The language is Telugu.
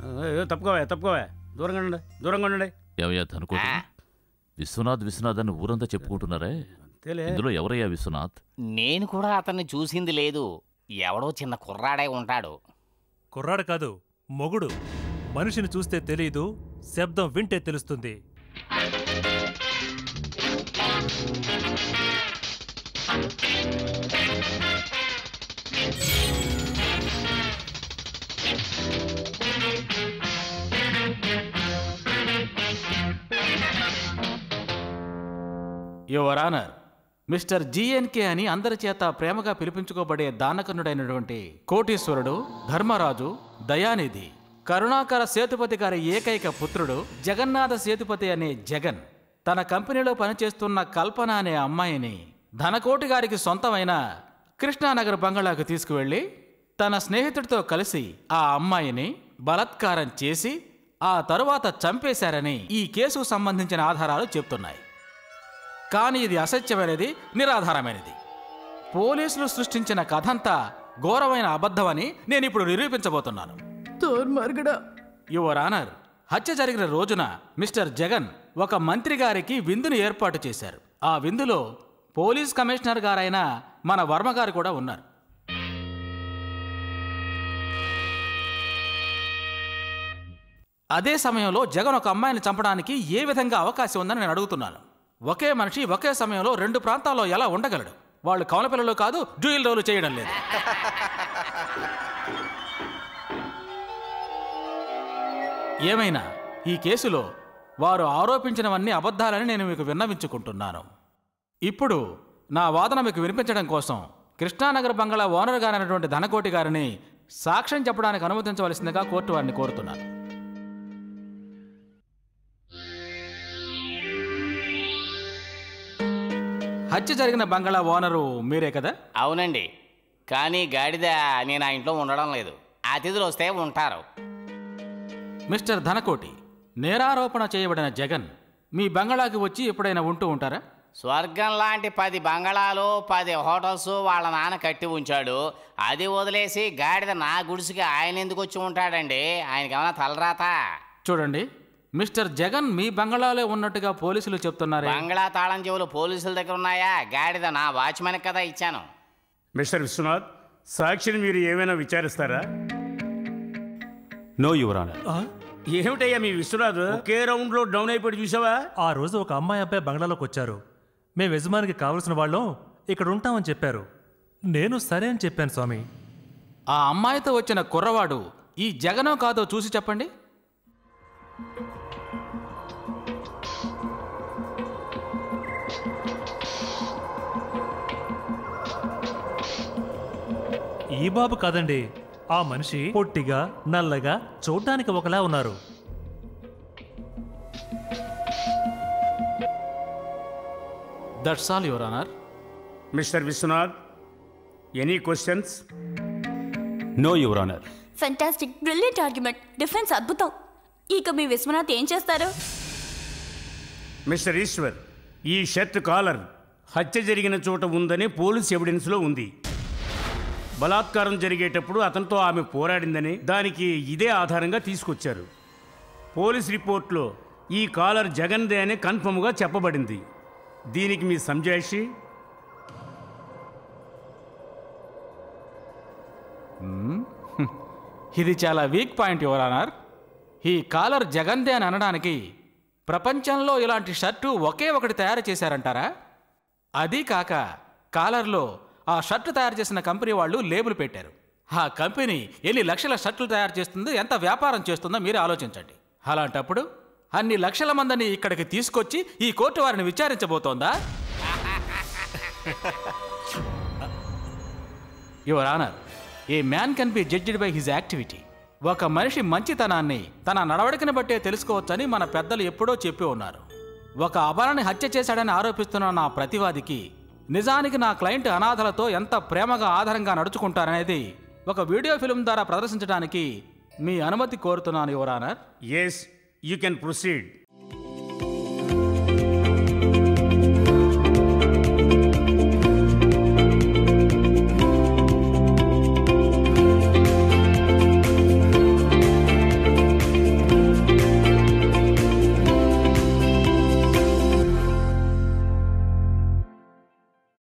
ఏ, తప్పుకోవా తప్పుకోవా దూరంగా ఉండండి దూరంగా ఉండండి ఏమయ్యా ధనుకోటి విశ్వనాథ్ విశ్వనాథ్ అని ఊరంతా చెప్పుకుంటున్నారే అంతేలే ఇందులో ఎవరయ్యా విశ్వనాథ్ నేను కూడా అతన్ని చూసింది లేదు ఎవడో చిన్న కుర్రాడే ఉంటాడు కుర్రాడు కాదు మొగుడు మనిషిని చూస్తే తెలియదు శబ్దం వింటే తెలుస్తుంది యువర్ ఆనర్ మిస్టర్ జిఎన్కే అని అందరి చేత ప్రేమగా పిలిపించుకోబడే దానకన్నుడైనటువంటి కోటీశ్వరుడు ధర్మరాజు దయానిధి కరుణాకర సేతుపతి గారి ఏకైక పుత్రుడు జగన్నాథ సేతుపతి అనే జగన్ తన కంపెనీలో పనిచేస్తున్న కల్పన అనే అమ్మాయిని ధనకోటి గారికి సొంతమైన కృష్ణానగర్ బంగళాకు తీసుకువెళ్ళి తన స్నేహితుడితో కలిసి ఆ అమ్మాయిని బలాత్కారం చేసి ఆ తరువాత చంపేశారని ఈ కేసుకు సంబంధించిన ఆధారాలు చెప్తున్నాయి కానీ ఇది అసత్యమైనది నిరాధారమైనది పోలీసులు సృష్టించిన కథంతా ఘోరమైన అబద్ధమని నేను ఇప్పుడు నిరూపించబోతున్నాను దుర్మార్గుడా యువర్ ఆనర్ హత్య జరిగిన రోజున మిస్టర్ జగన్ ఒక మంత్రి గారికి విందును ఏర్పాటు చేశారు ఆ విందులో పోలీస్ కమిషనర్ గారైన మన వర్మ గారు కూడా ఉన్నారు అదే సమయంలో జగన్ ఒక అమ్మాయిని చంపడానికి ఏ విధంగా అవకాశం ఉందని నేను అడుగుతున్నాను ఒకే మనిషి ఒకే సమయంలో రెండు ప్రాంతాల్లో ఎలా ఉండగలడు వాళ్ళు కవల పిల్లలు కాదు డ్యూయల్ రోలు చేయడం లేదు ఏమైనా ఈ కేసులో వారు ఆరోపించినవన్నీ అబద్ధాలని నేను మీకు విన్నవించుకుంటున్నాను ఇప్పుడు నా వాదన మీకు వినిపించడం కోసం కృష్ణానగర్ బంగళా ఓనర్ గారైనటువంటి ధనకోటి గారిని సాక్ష్యం చెప్పడానికి అనుమతించవలసిందిగా కోర్టు వారిని కోరుతున్నాను హత్య జరిగిన బంగళా ఓనరు మీరే కదా అవునండి కానీ గాడిద నేను ఆ ఇంట్లో ఉండడం లేదు అతిథులు వస్తే ఉంటారు మిస్టర్ ధనకోటి నేరారోపణ చేయబడిన జగన్ మీ బంగళాకి వచ్చి ఎప్పుడైనా ఉంటూ ఉంటారా స్వర్గం లాంటి పది బంగళాలు పది హోటల్స్ వాళ్ళ నాన్న కట్టి ఉంచాడు అది వదిలేసి గాడిద నా గుడిసికి ఆయన ఎందుకు వచ్చి ఉంటాడండి ఆయనకి ఏమైనా తలరాత చూడండి మిస్టర్ జగన్ మీ బంగళాలో ఉన్నట్టుగా పోలీసులు చెప్తున్నారే బంగళా తాళం చెవులు పోలీసుల దగ్గర ఉన్నాయా గాడిద నా వాచ్మెన్ కదా ఇచ్చాను మిస్టర్ విశ్వనాథ్ సాక్షిని మీరు ఏమైనా విచారిస్తారా నో యువర్ ఆనర్ ఏమిటయ్యా మీ విశ్వనాథ్ ఒకే రౌండ్ లో డౌన్ అయిపోయి చూసావా ఆ రోజు ఒక అమ్మాయి అబ్బాయి బంగ్లాలోకి వచ్చారు మేము యజమానికి కావలసిన వాళ్ళం ఇక్కడ ఉంటామని చెప్పారు నేను సరే అని చెప్పాను స్వామి ఆ అమ్మాయితో వచ్చిన కుర్రవాడు ఈ జగనో కాదో చూసి చెప్పండి ఈ బాబు కాదండి ఆ మనిషి పొట్టిగా నల్లగా చూడ్డానికి ఒకలా ఉన్నారు that's all your honour mister Vishwanath any questions no your honour fantastic brilliant argument defence అద్భుతం ఇక మీ విశ్వనాథ్ ఏం చేస్తారు మిస్టర్ ఈశ్వర్ ఈ షర్ట్ కాలర్ హత్య జరిగిన చోట ఉందని పోలీస్ ఎవిడెన్స్లో ఉంది బలాత్కారం జరిగేటప్పుడు అతనితో ఆమె పోరాడిందని దానికి ఇదే ఆధారంగా తీసుకొచ్చారు పోలీస్ రిపోర్ట్లో ఈ కాలర్ జగన్దే అని కన్ఫర్మ్గా చెప్పబడింది దీనికి మీ సంజాయిషి ఇది చాలా వీక్ పాయింట్ యువర్ ఆనర్ ఈ కాలర్ జగన్దే అని అనడానికి ప్రపంచంలో ఇలాంటి షర్టు ఒకే ఒకటి తయారు చేశారంటారా అది కాక కాలర్లో ఆ షర్టు తయారు చేసిన కంపెనీ వాళ్ళు లేబుల్ పెట్టారు ఆ కంపెనీ ఎన్ని లక్షల షర్ట్లు తయారు చేస్తుందో ఎంత వ్యాపారం చేస్తుందో మీరు ఆలోచించండి అలాంటప్పుడు అన్ని లక్షల మందిని ఇక్కడికి తీసుకొచ్చి ఈ కోర్టు వారిని విచారించబోతోందా your honour a man can be judged by his activity ఒక మనిషి మంచితనాన్ని తన నడవడికని బట్టే తెలుసుకోవచ్చని మన పెద్దలు ఎప్పుడో చెప్పి ఉన్నారు ఒక అబలని హత్య చేశాడని ఆరోపిస్తున్న నా ప్రతివాదికి నిజానికి నా క్లయింట్ అనాథలతో ఎంత ప్రేమగా ఆధారంగా నడుచుకుంటారనేది ఒక వీడియో ఫిల్మ్ ద్వారా ప్రదర్శించడానికి మీ అనుమతి కోరుతున్నాను your honour yes you can proceed